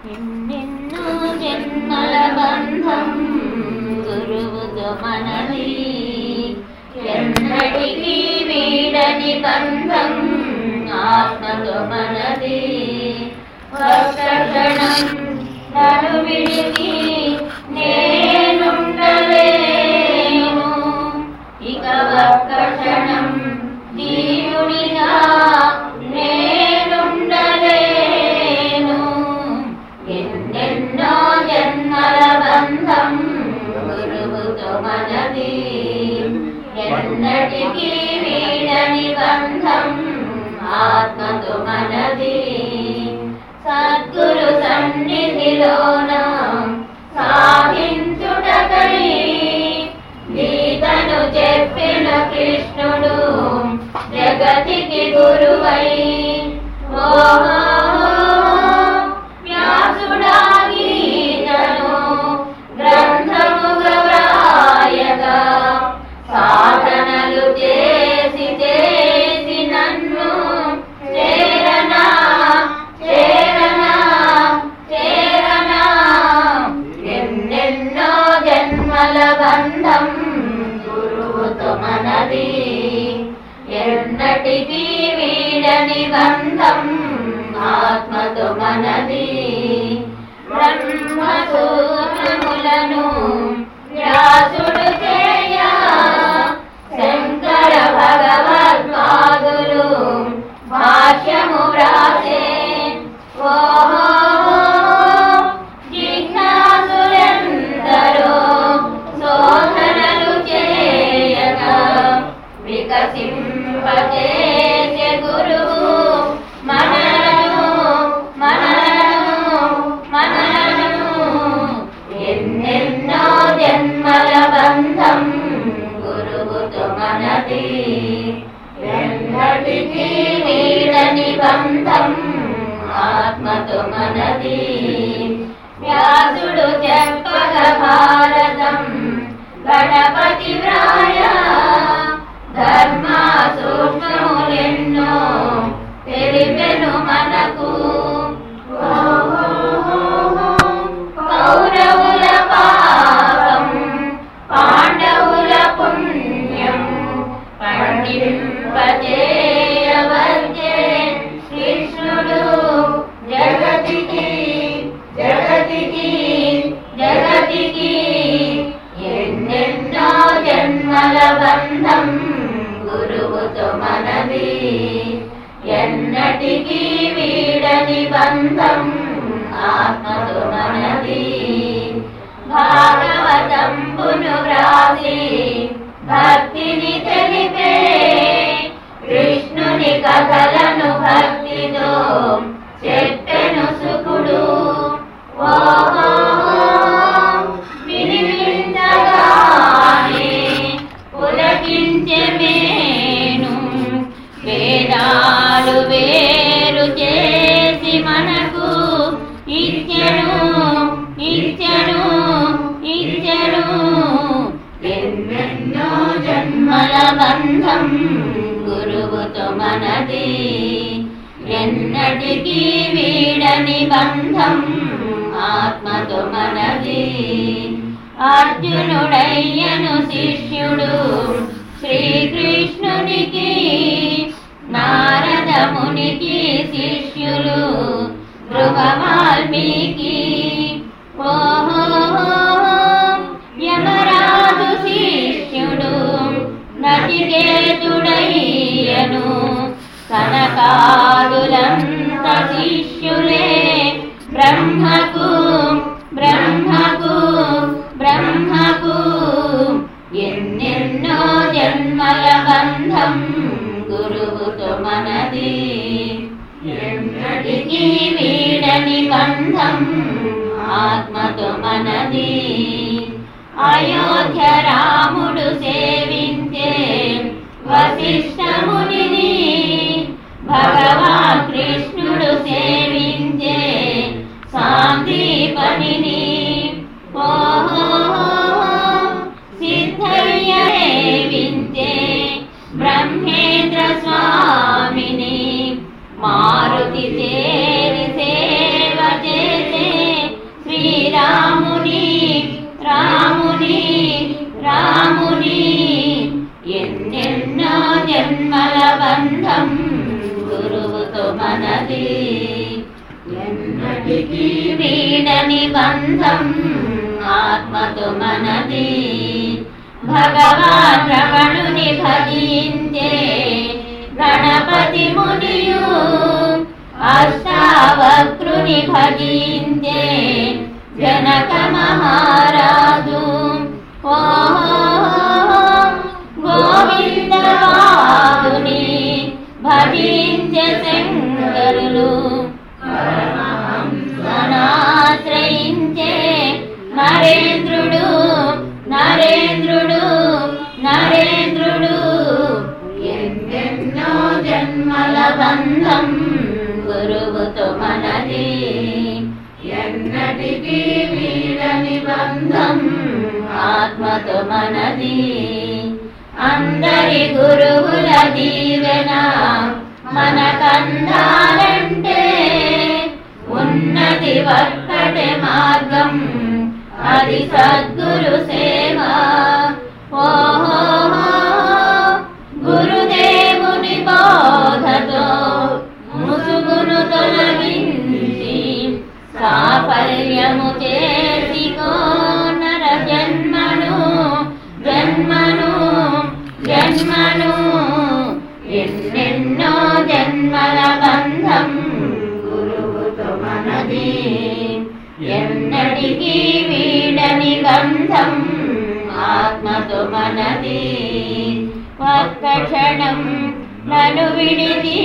ఎన్నెన్నో జన్మల బంధం గురువుతో మనది ఎన్నటికీ వీడని బంధం ఆత్మతో మనది ఒక్క క్షణం నన్ను విడిచి నేనుండలేను ఇక ఒక్క క్షణం దీనుడిగా నేనుండలేను ఎన్నెన్నో జన్మల బంధం గురువుతో మనది ఎన్నటికీ వీడని బంధం ఆత్మతో మనది సద్గురు సన్నిధిలోన సాధించుటకై గీతను చెప్పిన కృష్ణుడు జగతికి గురువై ఓహో వ్యాసుడా గీతను గ్రంథముగా వ్రాయగా సాధనలు చేసి చేసి నన్ను చేరనా చేరనా చేరనా ఎన్నెన్నో జన్మల బంధం గురువుతో మనది ఎన్నటికీ వీడని బంధం ఆత్మతో మనది బ్రహ్మసూత్రములను వ్యాసుడు చేయ శంకర భగవద్పాదులు భాష్యము వ్రాసే ఓహో జిజ్ఞాసులెందరో శోధనలు చేయగా వికసింపచేసే గురువు మనలను మనలను మనలను ఎన్నెన్నో జన్మల బంధం గురువుతో మనది ఎన్నటికీ వీడని బంధం ఆత్మతో మనది వ్యాసుడు చెప్పగ భారతం గణపతి వ్రాయ ధర్మ సూక్ష్మములెన్నో తెలిపెను మనకు కౌరవుల పాపం పాండవుల పుణ్యం పండింపజేయవచ్చే కృష్ణుడు జగతికి జగతికి జగతికి ఎన్నెన్నో జన్మల బంధం గురువుతో మనది ఎన్నటికీ వీడని బంధం ఆత్మతో మనది భాగవతంబును వ్రాసి భక్తిని తెలిపే కృష్ణుని కథలను భక్తితో చెప్పెను సుకుడు ఓహో వినిపించగానే పులకించె మేను వేదాలు వేరు చేసి మనకు ఇచ్చెను ఇచ్చెను ఇచ్చెను ఎన్నెన్నో జన్మల బంధం గురువుతో మనది ఎన్నటికీ వీడని బంధం ఆత్మతో మనది అర్జునుడయ్యను శిష్యుడు శ్రీకృష్ణునికి నారద మునికి శిష్యులు ధ్రువవాల్మీకి ఓహో యమరాజు శిష్యుడు నచికేతుడయ్యను కనకాదులంత శిష్యులే బ్రహ్మకు బ్రహ్మకు బ్రహ్మకు ఎన్నెన్నో జన్మల బంధం గురువుతో మనది ఎన్నటికీ వీడని బంధం ఆత్మతో మనది అయోధ్య రాముడు సేవించే వశిష్ఠమునిని భగవాన్ కృష్ణుడు సేవించే సాందీపనిని ఓహో సిద్ధయ్య సేవించే బ్రహ్మేంద్ర స్వామిని మారుతి చేరి సేవ చేసే ఎన్నటికీ వీడని బంధం ఆత్మతో మనది భగవాన్ రమణుని భజించే గణపతి మునియు అష్టావక్రుని భజించే జనక మహారాజు ఓహో గోవిందవాదుని భజించే శంకరులు పరమహంసనాశ్రయించే నరేంద్రుడు నరేంద్రుడు నరేంద్రుడు ఎన్నెన్నో జన్మల బంధం గురువుతో మనది ఎన్నటికీ వీడని బంధం ఆత్మతో మనది అందరి గురువుల దీవెన మనకందాలంటే ఉన్నది ఒక్కటే మార్గం అది సద్గురు సేవ ఓహో గురుదేవుని బోధతో ముసుగును తొలగించి సాఫల్యము చేసికో నర జన్మను జన్మను జన్మను ఎన్నెన్నో జన్మల బంధం గురువుతో మనది ఎన్నటికీ వీడని గంధం ఆత్మతో మనది ఒక్క క్షణం నన్ను విడిచి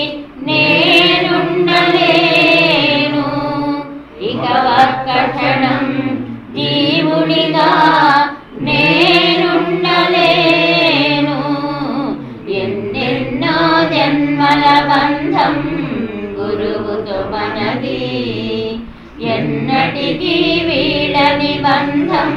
నేనుండలేను ఇక ఒక్క క్షణం జీవుడిగా నేనుండలేను ఎన్నెన్నో జన్మల బంధం గురువుతో మనది ఎన్నటికీ వీడని బంధం